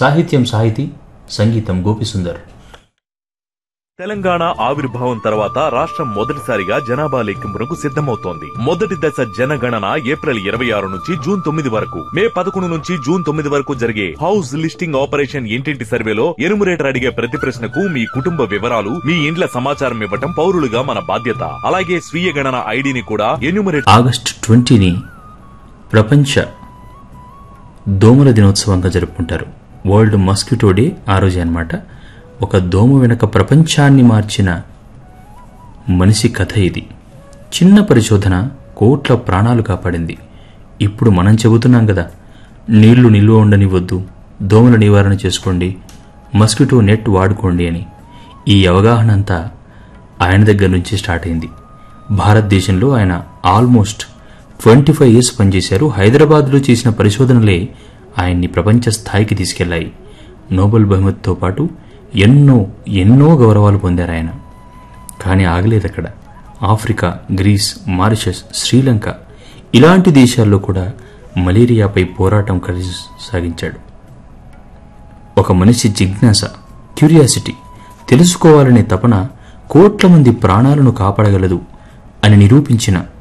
సాహిత్యం సాహితీ సంగీతం గోపిసుందర్ తెలంగాణ ఆవిర్భావం తర్వాత రాష్ట్రం మొదటిసారిగా జనాభా లెక్కింపునకు సిద్ధమవుతోంది మొదటి దశ జనగణన ఏప్రిల్ ఇరవై ఆరు నుంచి జూన్ తొమ్మిది వరకు మే పదకొండు నుంచి జూన్ తొమ్మిది వరకు జరిగే హౌస్ లిస్టింగ్ ఆపరేషన్ ఇంటింటి సర్వేలో ఎనుమరేటర్ అడిగే ప్రతి ప్రశ్నకు మీ కుటుంబ వివరాలు మీ ఇండ్ల సమాచారం ఇవ్వటం పౌరులుగా మన బాధ్యత అలాగే స్వీయ గణన ఐడిని కూడా ఎన్యూమరేట్ ఆగస్టు ట్వంటీని ప్రపంచ దోమల దినోత్సవంగా జరుపుకుంటారు వరల్డ్ మస్కిటో డే ఆ రోజే అనమాట ఒక దోమ వెనక ప్రపంచాన్ని మార్చిన మనిషి కథ ఇది చిన్న పరిశోధన కోట్ల ప్రాణాలు కాపాడింది ఇప్పుడు మనం చెబుతున్నాం కదా నీళ్లు నిల్వ ఉండనివ్వద్దు దోమల నివారణ చేసుకోండి మస్కిటో నెట్ వాడుకోండి అని ఈ అవగాహన అంతా ఆయన దగ్గర నుంచి స్టార్ట్ అయింది భారతదేశంలో ఆయన ఆల్మోస్ట్ ట్వంటీ ఫైవ్ ఇయర్స్ పనిచేశారు హైదరాబాద్లో చేసిన పరిశోధనలే ఆయన్ని ప్రపంచ స్థాయికి తీసుకెళ్లాయి నోబెల్ బహుమతితో పాటు ఎన్నో ఎన్నో గౌరవాలు పొందారు ఆయన కానీ ఆగలేదు అక్కడ ఆఫ్రికా గ్రీస్ మారిషస్ శ్రీలంక ఇలాంటి దేశాల్లో కూడా మలేరియాపై పోరాటం కలిసి సాగించాడు ఒక మనిషి జిజ్ఞాస క్యూరియాసిటీ తెలుసుకోవాలనే తపన కోట్ల మంది ప్రాణాలను కాపాడగలదు అని నిరూపించిన